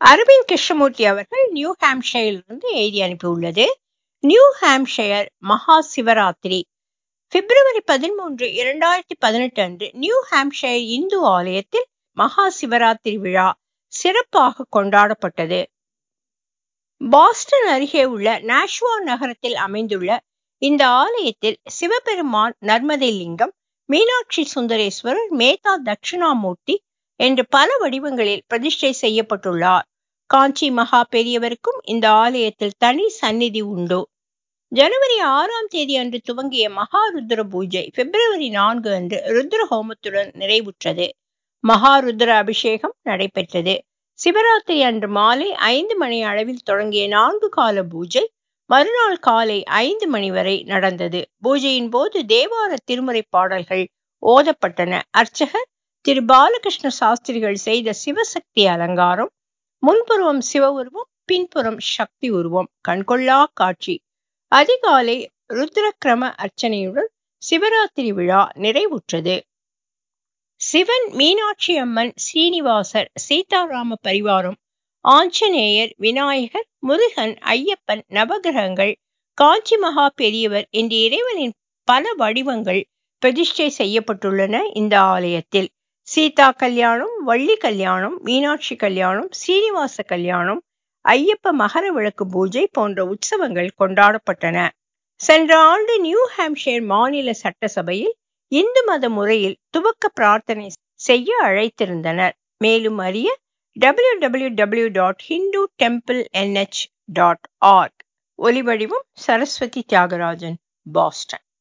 அரவிந்த் கிருஷ்ணமூர்த்தி அவர்கள் நியூ ஹாம்ஷையரிலிருந்து எழுதி அனுப்பியுள்ளது நியூ ஹாம்ஷயர் மகா சிவராத்திரி பிப்ரவரி பதிமூன்று இரண்டாயிரத்தி பதினெட்டு அன்று நியூ ஹாம்ஷயர் இந்து ஆலயத்தில் மகா சிவராத்திரி விழா சிறப்பாக கொண்டாடப்பட்டது பாஸ்டன் அருகே உள்ள நாஷ்வா நகரத்தில் அமைந்துள்ள இந்த ஆலயத்தில் சிவபெருமான் நர்மதை லிங்கம் மீனாட்சி சுந்தரேஸ்வரர் மேதா தட்சிணாமூர்த்தி என்று பல வடிவங்களில் பிரதிஷ்டை செய்யப்பட்டுள்ளார் காஞ்சி மகா பெரியவருக்கும் இந்த ஆலயத்தில் தனி சந்நிதி உண்டு ஜனவரி ஆறாம் தேதி அன்று துவங்கிய மகா ருத்ர பூஜை பிப்ரவரி நான்கு அன்று ருத்ர ஹோமத்துடன் நிறைவுற்றது மகா ருத்ர அபிஷேகம் நடைபெற்றது சிவராத்திரி அன்று மாலை ஐந்து மணி அளவில் தொடங்கிய நான்கு கால பூஜை மறுநாள் காலை ஐந்து மணி வரை நடந்தது பூஜையின் போது தேவார திருமுறை பாடல்கள் ஓதப்பட்டன அர்ச்சகர் திரு பாலகிருஷ்ண சாஸ்திரிகள் செய்த சிவசக்தி அலங்காரம் முன்புறம் சிவ உருவம் பின்புறம் சக்தி உருவம் கண்கொள்ளா காட்சி அதிகாலை ருத்ரக்கிரம அர்ச்சனையுடன் சிவராத்திரி விழா நிறைவுற்றது சிவன் மீனாட்சி அம்மன் சீனிவாசர் சீதாராம பரிவாரம் ஆஞ்சநேயர் விநாயகர் முருகன் ஐயப்பன் நவகிரகங்கள் காஞ்சி மகா பெரியவர் என்ற இறைவனின் பல வடிவங்கள் பிரதிஷ்டை செய்யப்பட்டுள்ளன இந்த ஆலயத்தில் சீதா கல்யாணம் வள்ளி கல்யாணம் மீனாட்சி கல்யாணம் சீனிவாச கல்யாணம் ஐயப்ப மகர விளக்கு பூஜை போன்ற உற்சவங்கள் கொண்டாடப்பட்டன சென்ற ஆண்டு நியூ ஹாம்ஷயர் மாநில சட்டசபையில் இந்து மத முறையில் துவக்க பிரார்த்தனை செய்ய அழைத்திருந்தனர் மேலும் அறிய W W W dot Hindu temple NH dot org ஒலிவடிவம் சரஸ்வதி தியாகராஜன் பாஸ்டன்